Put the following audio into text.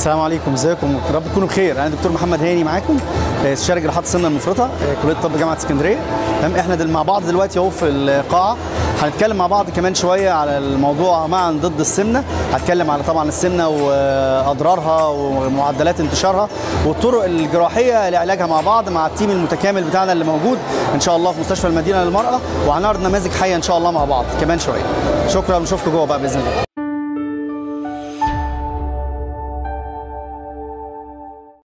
السلام عليكم ازيكم يا رب تكونوا بخير انا دكتور محمد هاني معاكم استشاري جراحات السمنه المفرطه كليه طب جامعه اسكندريه تمام احنا دل مع بعض دلوقتي اهو في القاعه هنتكلم مع بعض كمان شويه على الموضوع معا ضد السمنه هتكلم على طبعا السمنه واضرارها ومعدلات انتشارها والطرق الجراحيه لعلاجها مع بعض مع التيم المتكامل بتاعنا اللي موجود ان شاء الله في مستشفى المدينه للمراه وهنعرض نماذج حيه ان شاء الله مع بعض كمان شويه شكرا نشوفكم جوه بقى باذن الله